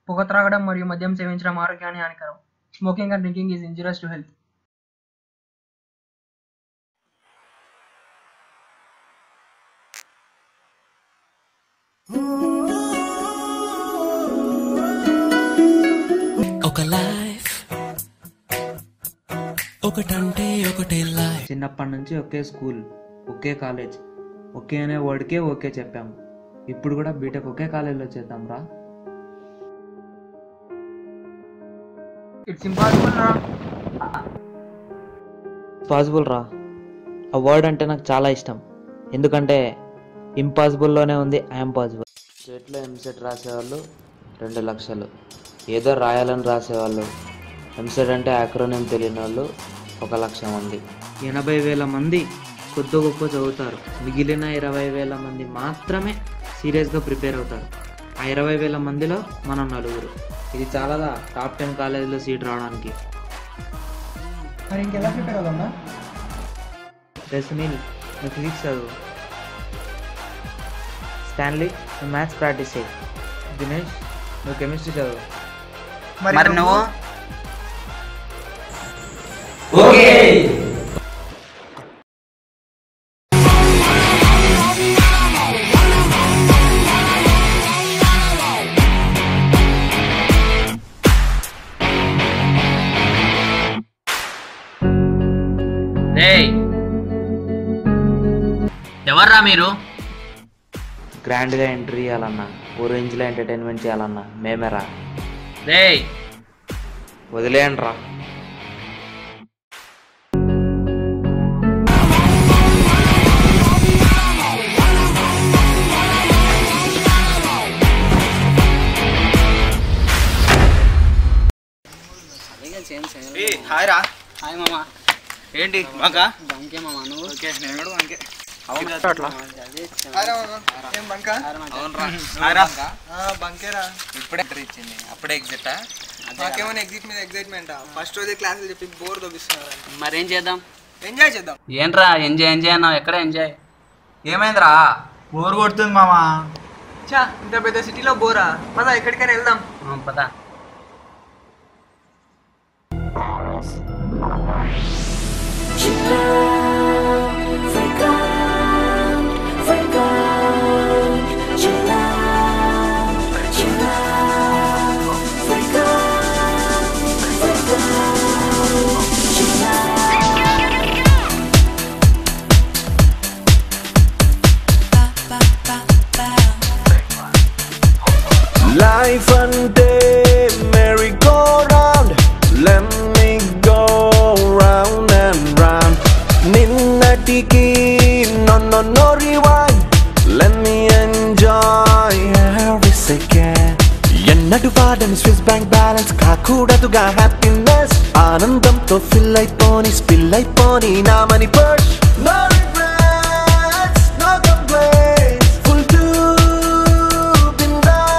పొగ త్రాగడం మరియు మద్యం సేవించడం ఆరోగ్యాన్ని హానికరం smoking and drinking is injurious to health ఒక లైఫ్ ఒకటంటే ఒకటే లైఫ్ చిన్నప్పటి నుంచి ఒకే స్కూల్ ఒకే కాలేజ్ ఒకే అనే వర్డ్కే ఓకే చెప్పాము ఇప్పుడు కూడా బీటెక్ ఒకే కాలేజ్లో చేద్దాం రా ఇట్స్ ఇంపాసిబుల్ రా పాసిబుల్ రా ఆ వర్డ్ అంటే నాకు చాలా ఇష్టం ఎందుకంటే ఇంపాసిబుల్లోనే ఉంది ఐఎమ్ పాసిబుల్ స్టేట్లో ఎంసెట్ రాసేవాళ్ళు రెండు లక్షలు ఏదో రాయాలని రాసేవాళ్ళు ఎంసెట్ అంటే యాక్రోనేం తెలియని వాళ్ళు ఒక లక్ష మంది ఎనభై వేల మంది కొద్ది గొప్ప చదువుతారు మిగిలిన ఇరవై వేల మంది మాత్రమే సీరియస్గా ప్రిపేర్ అవుతారు ఆ ఇరవై వేల మందిలో మనం నలుగురు ఇది చాలాదా టాప్ టెన్ కాలేజీలో సీట్ రావడానికి మరి ఇంకెలా ప్రిపేర్ అవుతుందా రసనీల్ నువ్వు ఫిజిక్స్ చదువు స్టాన్లీ నువ్వు మ్యాథ్స్ ప్రాక్టీస్ చేయి దినేష్ నువ్వు కెమిస్ట్రీ చదువు మరి నువ్వు రేయ్ ఎవర్రా మీరు గ్రాండ్గా ఎంట్రీ ఇవ్వాలన్నా ఓ రేంజ్లో ఎంటర్టైన్మెంట్ చేయాలన్నా మేమేరా రేయ్ వదిలేయండి రా హాయ్ రా హాయ్ మామ ఏంటి బంక బంకే మామ నువ్వు ఓకే నేను కూడా బంకే అవును అట్లా అవునరా హాయ్ రా బంకేరా ఇప్పుడే ఎంటర్ ఇచ్చింది అప్పుడే ఎగ్జిట్ మాకేమైనా ఎగ్జిట్ మీద ఎగ్జైట్మెంట్ ఫస్ట్ రోజే క్లాసులు చెప్పి బోర్ దొబ్బిస్తున్నారు మరేం చేద్దాం ఎంజాయ్ చేద్దాం ఏంట్రా ఎంజాయ్ ఎంజాయ్ అన్నావు ఎక్కడ ఎంజాయ్ ఏమైందిరా బోర్ కొడుతుంది మామా చా ఇంత పెద్ద సిటీలో బోరా పద ఎక్కడికైనా వెళ్దాం పదా లైఫ్ అంటే merry go round let me go round and round నిన్నటికి నన్ను no rewind let me enjoy every second ఎన్నటి వాడని స్విస్ బ్యాంక్ బ్యాలెన్స్ కాకూడదుగా హ్యాపీనెస్ ఆనందంతో ఫిల్ అయిపోని స్పిల్ అయిపోని నా money purse no regrets no complaints full to bindaas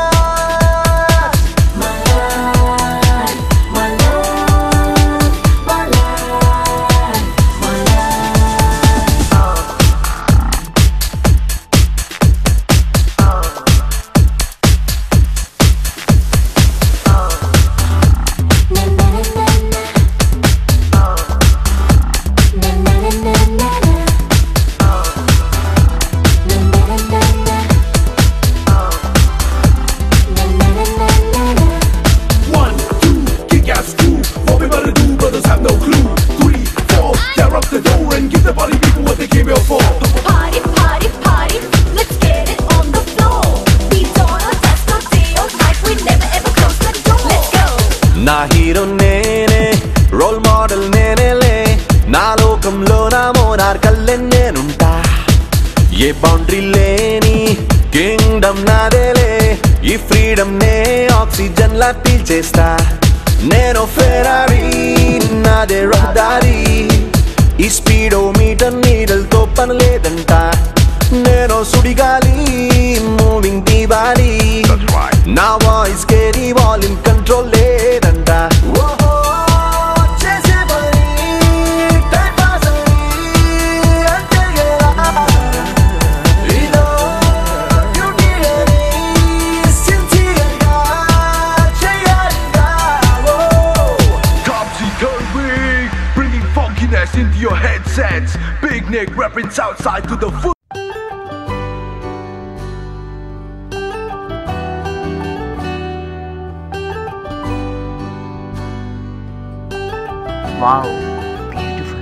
One, two, kick ass two. What we better do, brothers have no clue. Three, four, tear up the door and give the party people what they came here for. Party, party, party, let's get it on the floor. We don't know that's not day or night, we never ever close the door. Let's go. నా hero నేనే role model నేనేలే నా లోకంలో నా మోనార్ కల్లె నేనుంటా a boundary లేని Kingdom నాదేలే ఈ freedom నే ఆక్సిజన్ లా పీల్చేస్తా నేను ఫెరారీ నాదే రహదారి ఈ స్పీడో మీటర్ నీడలతో పని లేదంట నేను సుడిగాలి మూవింగ్ దివాలి నా వాయిస్ కేరీ వాల్యూమ్ కంట్రోల్ లేదంట ఓహో, చేసే పని time pass అని అంటే ఎలా? ఇదో beauty అని sincere గా stepping southside to the foot. Wow beautiful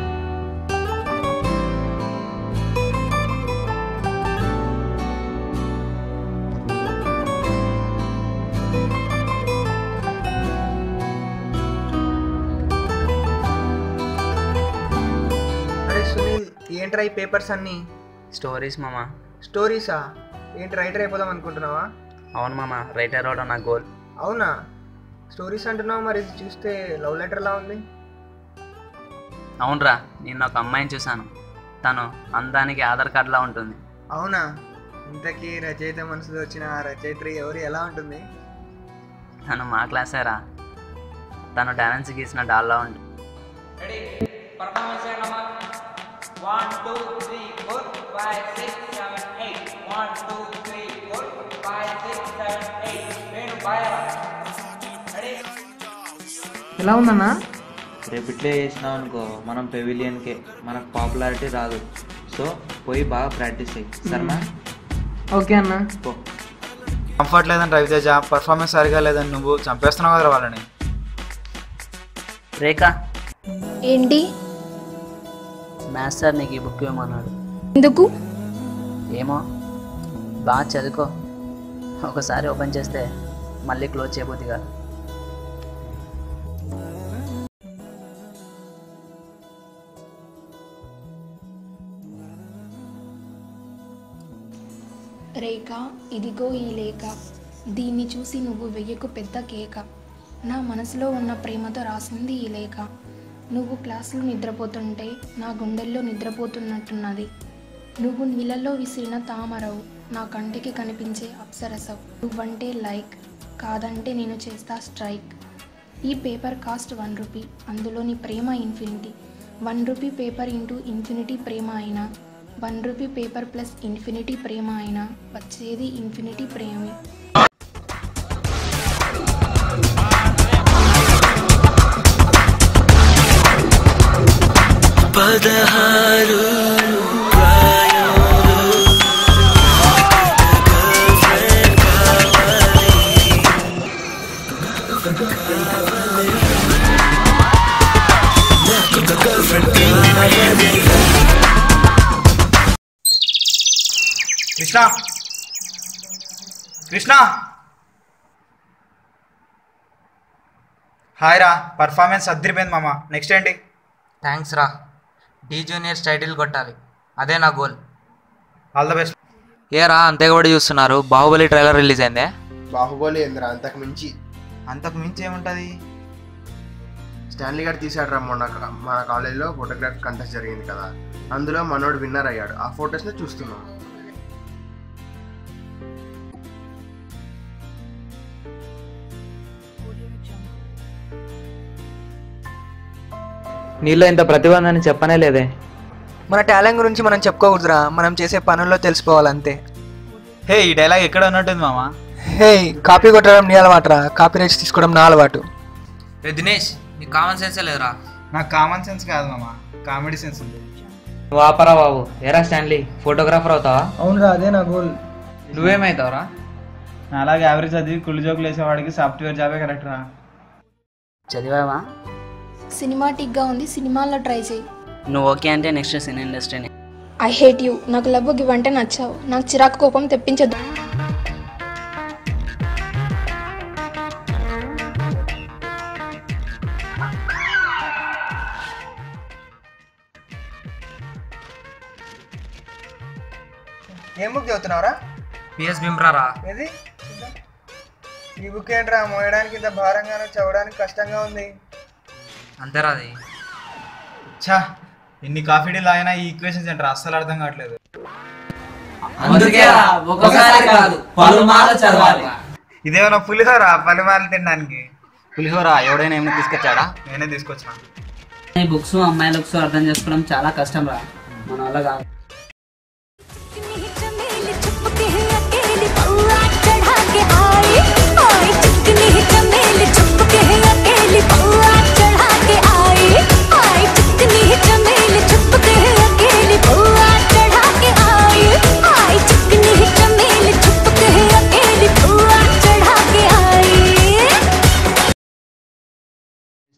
అరే సునీల్ ఏంట్రా ఈ పేపర్స్ అన్నీ స్టోరీస్ మామ స్టోరీసా ఏంటి రైటర్ అయిపోదాం అనుకుంటున్నావా అవును మామ రైటర్ అవడం నా గోల్ అవునా స్టోరీస్ అంటున్నావు మరి ఇది చూస్తే లవ్ లెటర్లా ఉంది అవునరా నేను ఒక అమ్మాయిని చూశాను తను అందానికి ఆధార్ కార్డులా ఉంటుంది అవునా ఇంతకీ రచయిత మనసులో వచ్చిన ఆ రచయిత్రి ఎవరు ఎలా ఉంటుంది తను మా క్లాసేరా తను డాన్స్ గీసిన డాల్లా ఉంటుంది ఎలా ఉందన్నా రేపు ఇట్లే చేసినాం అనుకో మనం పెవిలియన్కే మనకు పాపులారిటీ రాదు సో పోయి బాగా ప్రాక్టీస్ అయ్యి సరేనా ఓకే అన్న పో కంఫర్ట్ లేదని రవితేజ పర్ఫార్మెన్స్ సరిగా లేదని నువ్వు చంపేస్తున్నావు కదా వాళ్ళని రేఖ ఏంటి మ్యాథ్స్ సార్ నీకు ఈ బుక్ ఇవ్వమన్నాడు ఎందుకు ఏమో బాగా చదువుకో ఒకసారి ఓపెన్ చేస్తే మళ్ళీ క్లోజ్ చేయబోద్ది కాదు రేఖ ఇదిగో ఈ లేఖ దీన్ని చూసి నువ్వు వెయ్యకు పెద్ద కేక నా మనసులో ఉన్న ప్రేమతో రాసింది ఈ లేఖ నువ్వు క్లాసులో నిద్రపోతుంటే నా గుండెల్లో నిద్రపోతున్నట్టున్నది నువ్వు నీళ్ళల్లో విసిరిన తామరవు నా కంటికి కనిపించే అప్సరసవు నువ్వంటే లైక్ కాదంటే నేను చేస్తా స్ట్రైక్ ఈ పేపర్ కాస్ట్ వన్ రూపీ అందులోని ప్రేమ infinity one rupee paper into infinity ప్రేమ అయినా one rupee paper plus infinity ప్రేమ అయినా వచ్చేది ఇన్ఫినిటీ ప్రేమే కృష్ణ కృష్ణ హాయ్ రా పర్ఫార్మెన్స్ అద్దరిపోయింది మామ నెక్స్ట్ ఏంటి థ్యాంక్స్ రా డీ జూనియర్స్ టైటిల్ కొట్టాలి అదే నా గోల్ ఆల్ ద బెస్ట్ ఏ రా అంతే కూడా చూస్తున్నారు బాహుబలి ట్రైలర్ రిలీజ్ అయిందే బాహుబలి ఏందిరా అంతకు మించి అంతకు మించి ఏముంటుంది స్టాన్లీ గారు తీసాడు రా మొన్న క- మన కాలేజీలో ఫోటోగ్రఫీ కంటెస్ట్ జరిగింది కదా అందులో మనోడు విన్నర్ అయ్యాడు ఆ ఫొటోస్ని చూస్తున్నాం నీలో ఇంత ప్రతిభ ఉందని చెప్పనే లేదే మన టాలెంట్ గురించి మనం చెప్పుకోకూడదురా మనం చేసే పనుల్లో తెలిసిపోవాలంతే హే ఈ డైలాగ్ ఎక్కడ ఉన్నట్టుంది మామ హే కాపీ కొట్టడం నీ అలవాటురా కాపీ రైట్స్ తీసుకోవడం నా అలవాటు రే దినేష్ నీకు కామన్ సెన్సే లేదురా నాకు కామన్ సెన్స్ కాదు మామ కామెడీ సెన్స్ ఉంది నువ్వు ఆపరా బాబు ఎరా స్టాన్లీ ఫోటోగ్రాఫర్ అవుతావా అవునురా అదే నా గోల్ నువ్వేమవుతావురా అలాగే యావరేజ్ చదివి కుళ్ళు జోకులు వేసేవాడికి సాఫ్ట్వేర్ జాబే కరెక్ట్ రా చదివావా సినిమాటిక్గా ఉంది సినిమాల్లో ట్రై చేయి నువ్వు ఓకే అంటే నెక్స్ట్ సినీ ఇండస్ట్రీని ఐ హేట్ యూ నాకు లవ్ ఇవ్వంటే నచ్చావు నాకు చిరాకు కోపం తెప్పించద్దు ఏం బుక్ చదువుతున్నావురా పిఎస్ బిమ్రారా ఏది చూద్దాం. ఈ బుక్ ఏంట్రా మోయడానికి ఇంత భారంగానూ చదవడానికి కష్టంగా ఉంది అంతేరా అది ఛా ఇన్ని కాఫీ డీలు అయినా ఈ ఈక్వేషన్స్ ఏంట్రా అస్సలు అర్థం కావట్లేదు ఒకసారి కాదు పలుమార్లు చదవాలి ఇదేమైనా పులిహోర పలిమాలు తినడానికి పులిహోర ఎవడైనా ఏమైనా తీసుకొచ్చాడా నేనే తీసుకొచ్చిన ఈ బుక్స్ అమ్మాయి లుక్స్ అర్థం చేసుకోవడం చాలా కష్టం రా మన వల్ల కాదు चमेली चुपके अकेली पौआ चढ़ा के आई आई चिकनी चमेली चुपके अकेली पौआ चढ़ा के आई आई चिकनी चमेली चुपके अकेली पौआ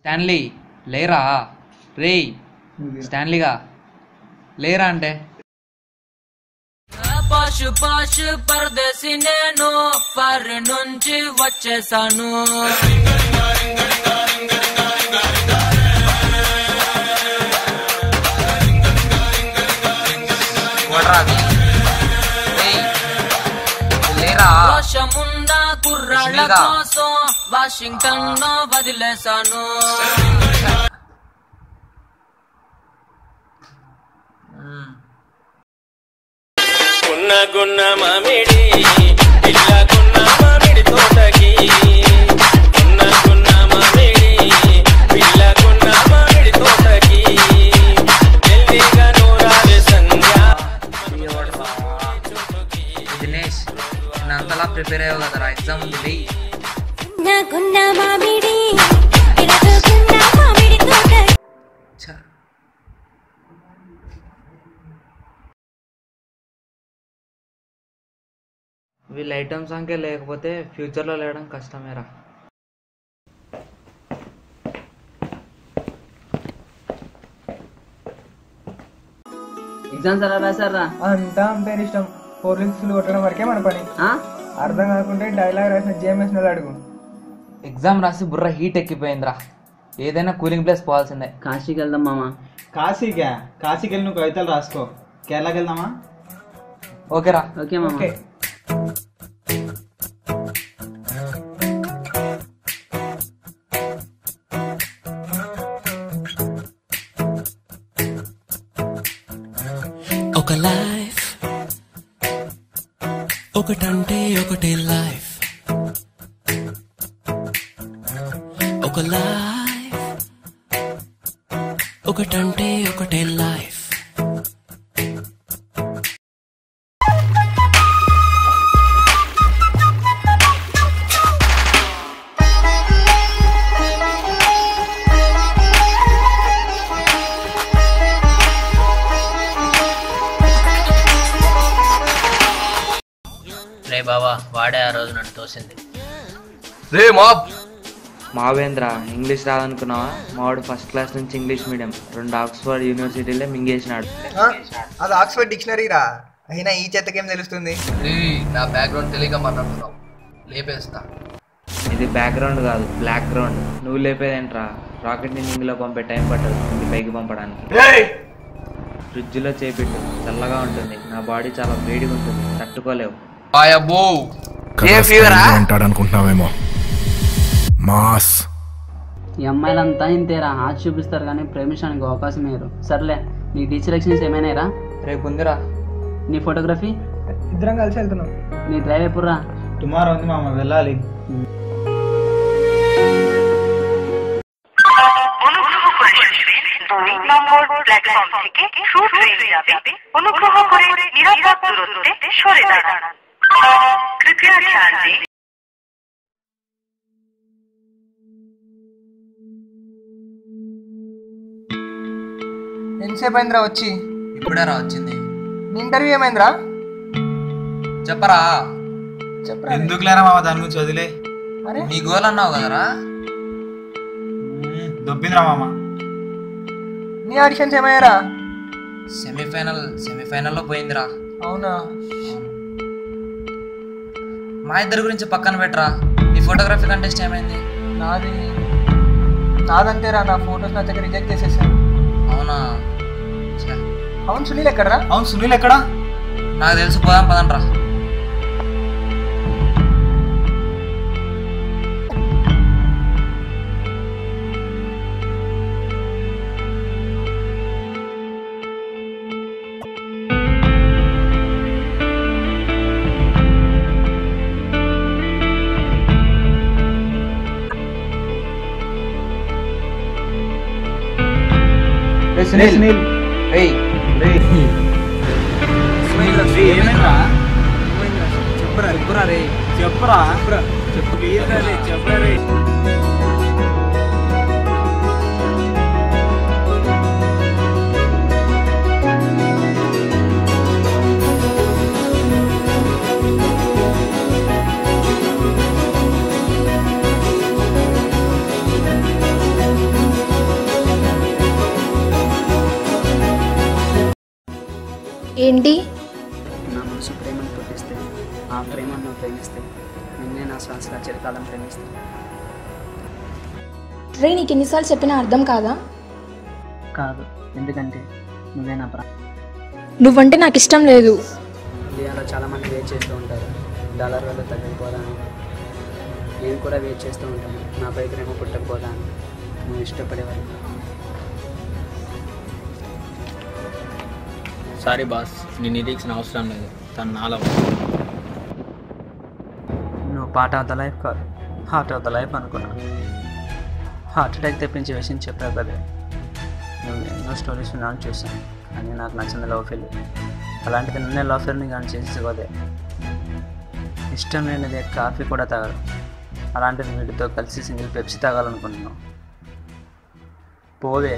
స్టాన్లీ లేరా రేయ్ స్టాన్లీగా లేరా అంటే పాషు పాషు పరదేశి నేను ఫర్ నుంచి వచ్చేసాను లేరా రోషముందా కుర్రాళ్ళ లక్ష్మిగా. కోసం వాషింగ్టన్ లో వదిలేశాను గున్న గున్న మామిడి పిల్లకున్న మామిడి తోటకి గున్న గున్న మామిడి పిల్లకున్న మామిడి తోటకి ఎల్లిగా నూరాలి సంధ్య దినేష్ నేను అంతలా ప్రిపేర్ అయ్యావు కదరా ఎగ్జామ్ ఉంది వెయ్యి గున్న మామిడి విరగకున్న మామిడి తోట వీళ్ళ ఐటమ్ సంఖ్య లేకపోతే ఫ్యూచర్లో లేవడం కష్టమేరా ఎగ్జామ్స్ ఎలా రాశారా అంతా అంపేర్ ఇష్టం ఫోర్ లింక్స్ కొట్టడం వరకే మన పని అర్థం కాకుంటే డైలాగ్ రాసిన జేఎంఎస్ అడుగు ఎగ్జామ్ రాసి బుర్ర హీట్ ఎక్కిపోయిందిరా ఏదైనా కూలింగ్ ప్లేస్ పోవాల్సిందే కాశీకి వెళ్దాం మామ కాశీకా కాశీకి వెళ్ళి నువ్వు కవితలు రాసుకో కేరళకి వెళ్దామా ఓకేరా ఓకే మామ ఒక లైఫ్ ఒకటంటే ఒకటే లైఫ్ ఒక లైఫ్ ఒకటంటే ఒకటే లైఫ్ రే బాబా వాడే ఆ రోజు నన్ను తోసింది రే మాబ్ మావేంద్ర ఇంగ్లీష్ రాదనుకున్నావా మావాడు ఫస్ట్ క్లాస్ నుంచి ఇంగ్లీష్ మీడియం రెండు ఆక్స్ఫర్డ్ యూనివర్సిటీలే మింగేసినాడు ఆ? అది ఆక్స్ఫర్డ్ డిక్షనరీ రా అయినా ఈ చెత్తకేం తెలుస్తుంది నా బ్యాక్గ్రౌండ్ తెలియక మాట్లాడుతున్నావు లేపేస్తా ఇది బ్యాక్గ్రౌండ్ కాదు బ్లాక్ గ్రౌండ్ నువ్వు లేపేదేంట్రా రాకెట్ ని ఇందులో పంపే టైం పట్టదు ఇది పైకి పంపడానికి ఫ్రిడ్జ్ లో చేపెట్టు చల్లగా ఉంటుంది నా బాడీ చాలా వేడిగా ఉంటుంది తట్టుకోలేవు అబ్బో అంటాడు అనుకుంటున్నావేమో మాస్ ఈ అమ్మాయిలంతా ఇంతేరా ఆశ చూపిస్తారు కానీ ప్రేమించడానికి అవకాశం ఇయ్యరు సర్లే నీ టీచర్ ఎలక్షన్స్ ఏమైనారా రేపు ఉందిరా నీ ఫోటోగ్రఫీ ఇద్దరం కలిసి వెళ్తున్నాం నీ డ్రైవ్ ఎప్పుడురా టుమారో ఉంది మామ వెళ్ళాలి নম্বর প্ল্যাটফর্ম থেকে ট্রু ট্রেন যাবে অনুগ্রহ করে নিরাপদ দূরত্বে সরে দাঁড়ান কৃপয়া ধ্যান দিন ఎంతసేపు అయిందిరా వచ్చి ఇప్పుడే రా వచ్చింది నీ ఇంటర్వ్యూ ఏమైందిరా చెప్పరా చెప్పరా ఎందుకు లేరా మామ దాని గురించి వదిలే అరే నీ గోల్ అన్నావు కదరా దొబ్బిందిరా మామ నీ ఆడిషన్స్ ఏమయ్యారా సెమీఫైనల్ సెమీఫైనల్లో పోయిందిరా అవునా మా ఇద్దరి గురించి పక్కన పెట్టరా నీ ఫోటోగ్రఫీ కంటెస్ట్ ఏమైంది నాది నాదంతేరా నా ఫోటోస్ నా దగ్గర రిజెక్ట్ చేసేసాను అవునా ఛే, అవును సునీల్ ఎక్కడరా అవును సునీల్ ఎక్కడా నాకు తెలిసి పోదాం పదండ్రా రే సునీల్ సునీల్ ఏయ్ రే ఏమైందిరా చెప్పురా చెప్పురా రే చెప్పురా చెప్పు చెప్పురా రే ఆ ఏంటి నా మనసు ప్రేమను పుట్టిస్తే ఆ ప్రేమను నువ్వు ప్రేమిస్తే నిన్నే నా శ్వాసగా చిరకాలం ప్రేమిస్తాను రే నీకు ఎన్నిసార్లు చెప్పినా అర్థం కాదా కాదు ఎందుకంటే నువ్వే నా ప్రా నువ్వంటే నాకు ఇష్టం లేదు ఇండియాలో చాలామంది వెయిట్ చేస్తూ ఉంటారు డాలర్ వల్ల తగ్గిపోదాను నేను కూడా వెయిట్ చేస్తూ ఉంటాను నాపై ప్రేమ పుట్టకపోదాను నువ్వు ఇష్టపడేవాడు సారీ బాస్ నీ నిరీక్షణ అవసరం లేదు తను నాలో నువ్వు పార్ట్ ఆఫ్ ద లైఫ్ కాదు హార్ట్ ఆఫ్ ద లైఫ్ అనుకున్నాను హార్ట్ అటాక్ తెప్పించే విషయం చెప్పావు కదా నువ్వు ఎన్నో స్టోరీస్ విన్నాను చూసాను కానీ నాకు నచ్చిన లవ్ ఫెయిల్ అలాంటిది నిన్నే లవ్ ఫెయిల్ని కానీ చేసేసుకోదే ఇష్టం లేనిదే కాఫీ కూడా తాగదు అలాంటిది వీటితో కలిసి సింగిల్ పెప్సీ తాగాలనుకుంటున్నావు పోవే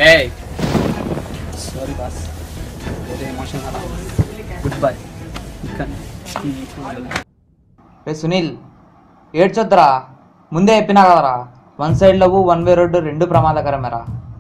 సారీ బాస్ ఏదో ఎమోషన్ అలా గుడ్ బై రే సునీల్ ఏడ్చొద్దురా ముందే చెప్పినా కదరా one side love one way road రెండు ప్రమాదకరమేరా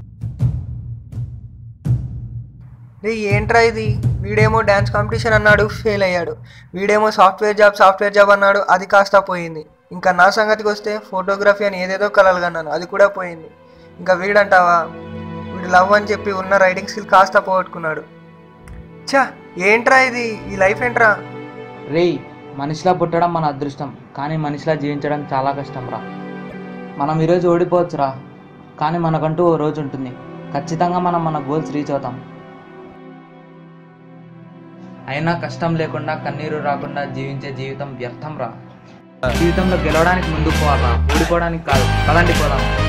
రే ఏంట్రా ఇది వీడేమో డ్యాన్స్ కాంపిటీషన్ అన్నాడు ఫెయిల్ అయ్యాడు వీడేమో సాఫ్ట్వేర్ జాబ్ సాఫ్ట్వేర్ జాబ్ అన్నాడు అది కాస్త పోయింది ఇంకా నా సంగతికి వస్తే ఫోటోగ్రఫీ అని ఏదేదో కలలు కన్నాను అది కూడా పోయింది ఇంకా వీడంటావా వీడు లవ్ అని చెప్పి ఉన్న రైడింగ్ స్కిల్ కాస్త పోగొట్టుకున్నాడు ఛా ఏంట్రా ఇది ఈ లైఫ్ ఏంట్రా రేయ్ మనిషిలా పుట్టడం మన అదృష్టం కానీ మనిషిలా జీవించడం చాలా కష్టం రా మనం ఈరోజు ఓడిపోవచ్చురా కానీ మనకంటూ ఓ రోజు ఉంటుంది ఖచ్చితంగా మనం మన గోల్స్ రీచ్ అవుతాం అయినా కష్టం లేకుండా కన్నీరు రాకుండా జీవించే జీవితం వ్యర్థం రా జీవితంలో గెలవడానికి ముందుకు పోవాలా ఓడిపోవడానికి కాదు పదండి పోదాం